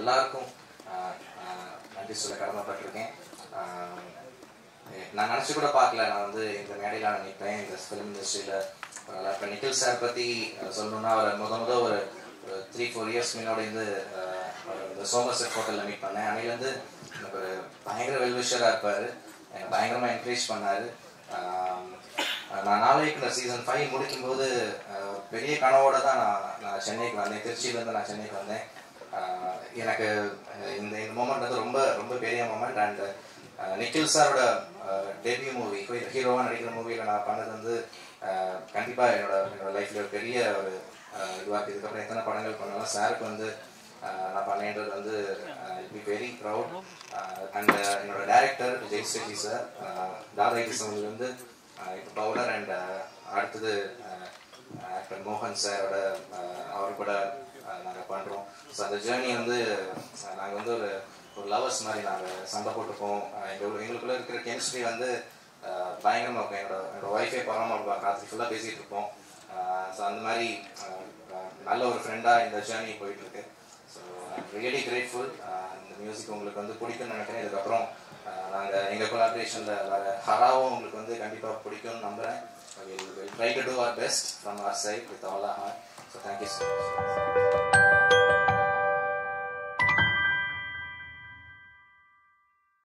எல்லாருக்கும் ஆஹ், ஆஹ், நன்றி சொல்ல கடமைப்பட்டிருக்கேன் ஆஹ், நான் நினச்சி கூட பார்க்கல நான் வந்து இந்த மேடையில் நான் நிற்பேன் இந்த ஃபிலிம் இண்டஸ்ட்ரியில் பரவாயில்ல இப்போ நிக்கில் சார் பற்றி சொல்லணும்னா அவர் முத முத ஒரு த்ரீ ஃபோர் இயர்ஸ் முன்னாடி வந்து ஆஹ், அவர் இந்த சோமசெட் ஹோட்டலில் மீட் பண்ணேன் அன்னையிலேருந்து எனக்கு ஒரு பயங்கர வெல்விஷராக இருப்பார் என்னை பயங்கரமாக என்கரேஜ் பண்ணார் நான் நாளைக்கு இந்த சீசன் ஃபைவ் முடிக்கும்போது ஆஹ், பெரிய கனவோட தான் நான் நான் சென்னைக்கு வந்தேன் திருச்சியிலேருந்து நான் சென்னைக்கு வந்தேன் ஆஹ், எனக்கு அஹ், இந்த இந்த மூமெண்ட் வந்து ரொம்ப ரொம்ப பெரிய மூமெண்ட் அண்ட் நிக்கில் சாரோட டெபியூ மூவி ஹீரோவாக நடிக்கிற மூவியில் நான் பண்ணது வந்து அஹ், கண்டிப்பா என்னோட என்னோட லைஃப்ல ஒரு பெரிய ஒரு இதுவாக இதுக்கப்புறம் எத்தனை படங்கள் பண்ணாலும் சாருக்கு வந்து அஹ், நான் பண்ணேன்றது வந்து பி வெரி ப்ரவுட் அண்ட் என்னோட டேரக்டர் ஜெய் சேஜி சார் தாதாகிசம் வந்து இப்போ பவுலர் அண்ட் அடுத்தது ஆக்டர் மோகன் சாரோட அவர் கூட நாங்கள் பண்ணுறோம் ஸோ அந்த ஜேர்னி வந்து நாங்கள் வந்து ஒரு ஒரு லவர்ஸ் மாதிரி நாங்கள் சண்டை போட்டுப்போம் எங்கள் எங்களுக்குள்ள இருக்கிற கெமிஸ்ட்ரி வந்து அஹ், பயங்கரமா இருக்கும் என்னோட என்னோட ஒய்ஃபே பரவாம இருப்பாங்க ராத்திரி ஃபுல்லாக பேசிகிட்டு இருப்போம் ஸோ அந்த மாதிரி அஹ், அஹ், நல்ல ஒரு ஃப்ரெண்டாக இந்த ஜேர்னி போயிட்டு இருக்கு ஸோ ரியலி கிரேட்ஃபுல் இந்த மியூசிக் உங்களுக்கு வந்து பிடிக்கும்னு நினைக்கிறேன் இதுக்கப்புறம் நாங்கள் எங்கள் கொலாபரேஷனில் வர ஹராவும் உங்களுக்கு வந்து கண்டிப்பாக பிடிக்கும்னு நம்புகிறேன் will try to do our best from our side with all our heart so thank you so much